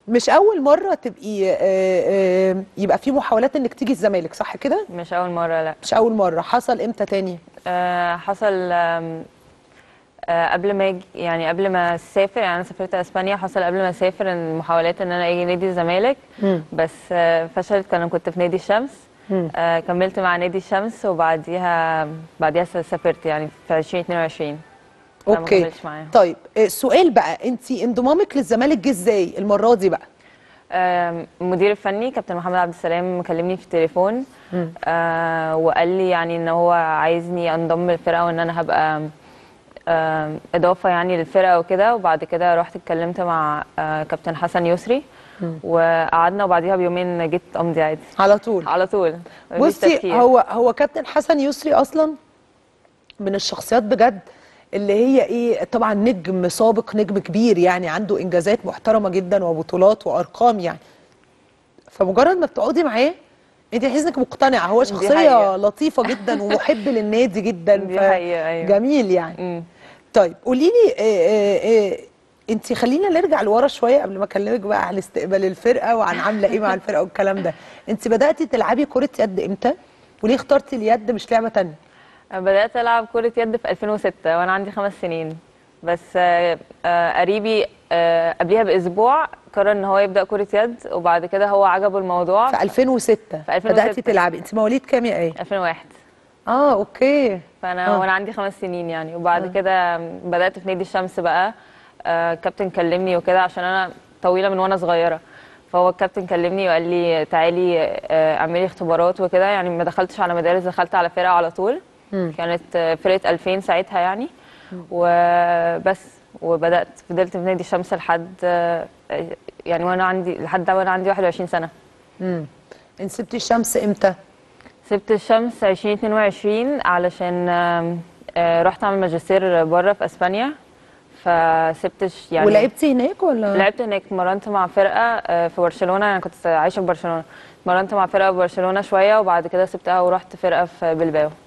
مش اول مره تبقي آه، آه، يبقى في محاولات انك تيجي الزمالك صح كده مش اول مره لا مش اول مره حصل امتى تاني آه، حصل آم، آه، قبل ما اجي يعني قبل ما اسافر يعني انا سافرت اسبانيا حصل قبل ما اسافر إن محاولات ان انا اجي نادي الزمالك بس آه، فشلت كان كنت في نادي الشمس آه، كملت مع نادي الشمس وبعديها بعديها سافرت يعني في 2022 فما اوكي كملتش معاهم. طيب آه، السؤال بقى انت انضمامك للزمالك جه ازاي المره دي بقى آم، المدير الفني كابتن محمد عبد السلام كلمني في التليفون آه وقال لي يعني ان هو عايزني انضم للفرقه وان انا هبقى آم، اضافه يعني للفرقه وكده وبعد كده رحت اتكلمت مع آه كابتن حسن يسري وقعدنا وبعديها بيومين جيت امضي عادي على طول على طول مفيش بصي تفكير. هو هو كابتن حسن يسري اصلا من الشخصيات بجد اللي هي ايه طبعا نجم سابق نجم كبير يعني عنده انجازات محترمه جدا وبطولات وارقام يعني فمجرد ما بتقعدي معاه انت تحسي انك مقتنعه هو شخصيه حقيقة. لطيفه جدا ومحب للنادي جدا دي حقيقة، أيوة. جميل يعني مم. طيب قولي لي انت خلينا نرجع لورا شويه قبل ما اكلمك بقى عن استقبال الفرقه وعن عامله ايه مع الفرقه والكلام ده انت بداتي تلعبي كره يد امتى وليه اخترتي اليد مش لعبه تانية بدأت ألعب كرة يد في 2006 وأنا عندي خمس سنين بس آه، آه، قريبي آه، قبليها بأسبوع قرر إن هو يبدأ كرة يد وبعد كده هو عجبه الموضوع في 2006 في 2006. بداتي تلعبي انت مواليد كام يا ايه 2001 اه اوكي فأنا آه. وأنا عندي خمس سنين يعني وبعد كده بدأت في نادي الشمس بقى آه، الكابتن كلمني وكده عشان أنا طويلة من وأنا صغيرة فهو الكابتن كلمني وقال لي تعالي آه، اعملي اختبارات وكده يعني ما دخلتش على مدارس دخلت على فرقة على طول كانت آه، فرقة 2000 ساعتها يعني وبس وبدأت فضلت في نادي الشمس لحد آه، يعني وانا عندي لحد وانا عندي 21 سنة امم انت سبتي الشمس امتى سبت الشمس 2022 علشان آم، آه، رحت اعمل ماجستير بره في اسبانيا فسبتش يعني ولعبتي هناك ولا لعبت هناك اتمرنت مع فرقه آه، في برشلونه انا كنت عايشه في برشلونه اتمرنت مع فرقه في برشلونه شويه وبعد كده سبتها ورحت فرقه في بلباو